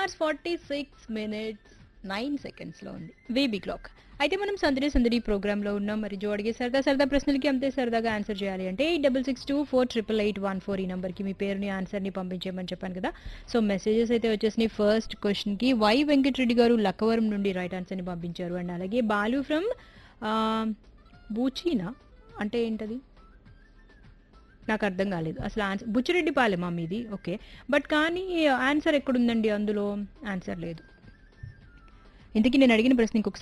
hours forty six minutes nine సెకండ్స్లో ఉంది baby clock అయితే మనం సందడి సందడి ప్రోగ్రాంలో ఉన్నాం మరి జో అడిగే సరదా సరదా ప్రశ్నలకి అంతే సరదాగా ఆన్సర్ చేయాలి అంటే eight double six two four triple eight one four ఈ నెంబర్కి మీ పేరుని ఆన్సర్ని పంపించేయమని చెప్పాను కదా సో మెసేజెస్ అయితే వచ్చేసినాయి ఫస్ట్ క్వశ్చన్కి వై వెంకటరెడ్డి గారు లక్కవరం నుండి రైట్ ఆన్సర్ని పంపించారు అండ్ అలాగే బాలు ఫ్రమ్ బూచీనా అంటే ఏంటది నాకు అర్థం కాలేదు అసలు ఆన్సర్ బుచ్చిరెడ్డి పాలెమా మీది ఓకే బట్ కానీ ఆన్సర్ ఎక్కడుందండి అందులో ఆన్సర్ లేదు ఇంతకీ నేను అడిగిన ప్రశ్న ఇంకొకసారి